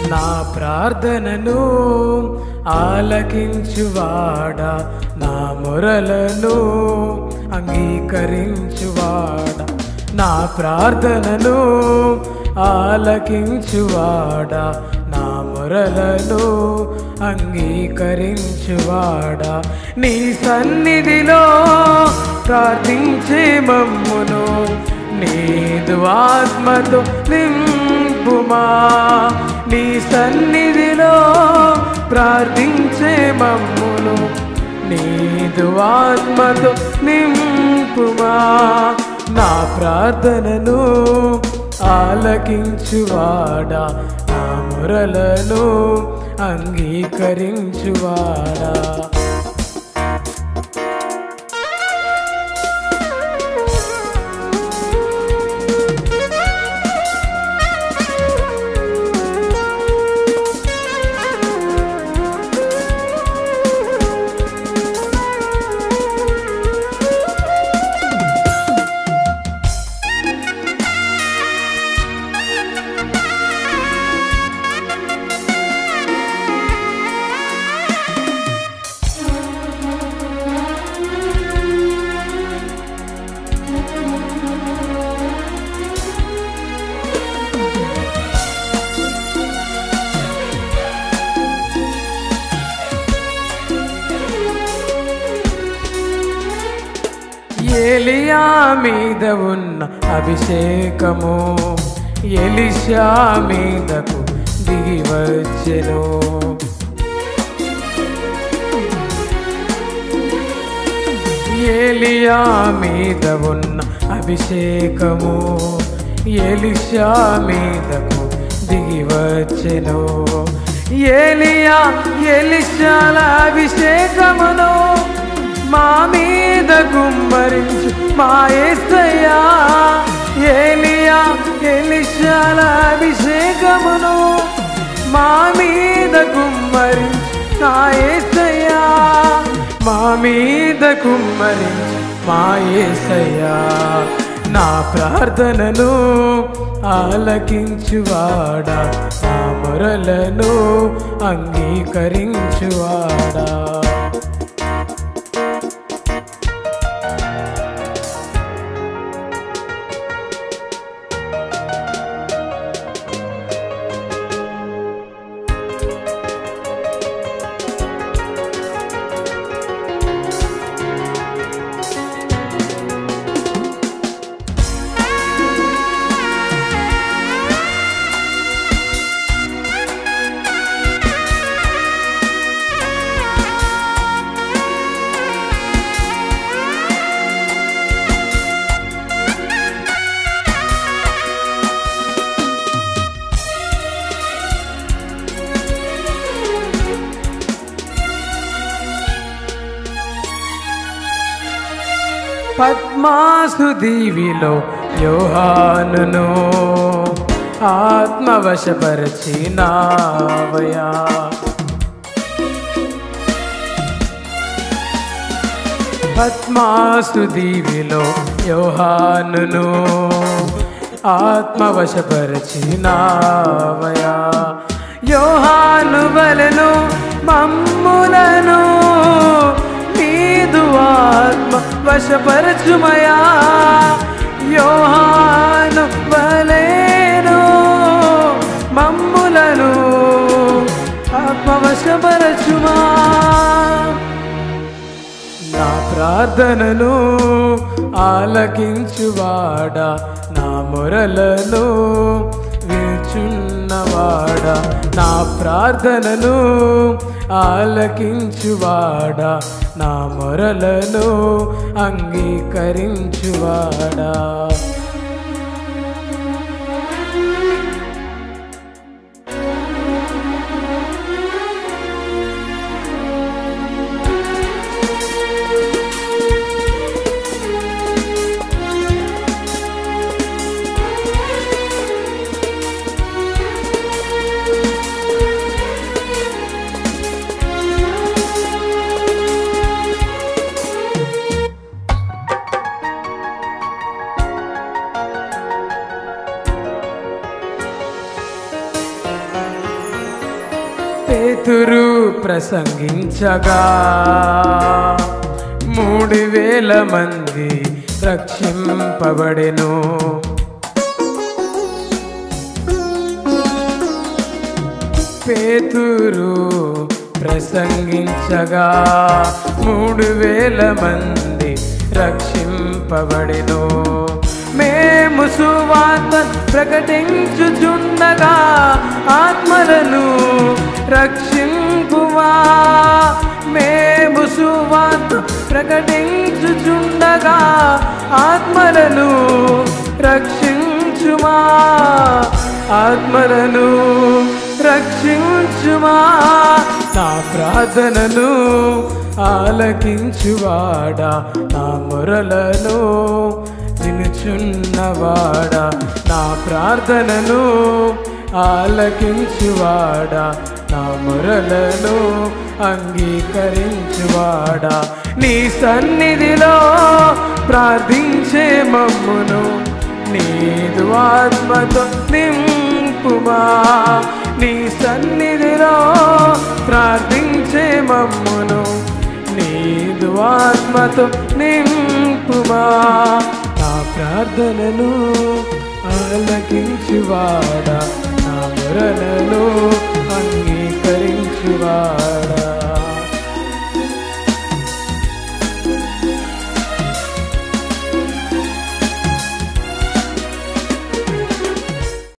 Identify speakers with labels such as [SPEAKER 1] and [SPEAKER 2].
[SPEAKER 1] నా ప్రార్థనను ఆలకించువాడా నా మొరలను అంగీకరించువాడా నా ప్రార్థనను ఆలకించువాడా నా మొరలను అంగీకరించువాడా నీ సన్నిధిలో ప్రార్థించే మమ్మును నీదు ఆత్మతో నింపుమా నీ సన్నిధిలో ప్రార్థించే మమ్మును నీదు ఆత్మతో నింపుమా నా ప్రార్థనను ఆలకించువాడా నా మొరలను అంగీకరించువాడా ఏలియా మీద ఉన్న అభిషేకము ఎలిషా మీదకు దిగి వచ్చెను ఏలియా మీద ఉన్న అభిషేకము ఎలిషా మీదకు దిగి వచ్చెను ఏలియా ఎలిషాల అభిషేకమును మా మీద గుమ్మరించు మా ఏస్తయ్యా ఏలియా ఎలిషాల అభిషేకమును మా మీద గుమ్మరించు నా ఏస్తయ్యా మా మీద కుమ్మరించి మా ఏసయ్యా నా ప్రార్థనను ఆలకించువాడా నా మొరలను అంగీకరించువాడా పద్మాసు దీవిలో యోహానును ఆత్మవశపరచినావయా పద్మాసు దీవిలో యోహానును ఆత్మవశపరచినావయా యోహాను వలను మమ్ములను నీదు ఆత్మ వశపరచుమయా యోహాను వలేను మమ్ములను ఆత్మవశపరచుమా నా ప్రార్థనను ఆలకించువాడా నా మొరలను విచున్నవాడా నా ప్రార్థనను ఆలకించువాడా నా మొరలను అంగీకరించువాడా పేతురు ప్రసంగించగా మూడు వేల మంది రక్షింపబడెను పేతురు ప్రసంగించగా మూడు వేల మంది రక్షింపబడిను మేము సువార్త ప్రకటించుచుండగా ఆత్మలను రక్షింపువా మేము సువార్త ప్రకటించుచుండగా ఆత్మలను రక్షించుమా ఆత్మలను రక్షించుమా నా ప్రార్థనను ఆలకించువాడా నా మొరలను వినుచున్నవాడా నా ప్రార్థనను ఆలకించువాడా నా మొరలను అంగీకరించువాడా నీ సన్నిధిలో ప్రార్థించే మమ్మును నీదు ఆత్మతో నింపుమా నీ సన్నిధిలో ప్రార్థించే మమ్మును నీదు ఆత్మతో నింపుమా నా ప్రార్థనను ఆలకించువాడా నా మొరలను అంగీకరించువాడా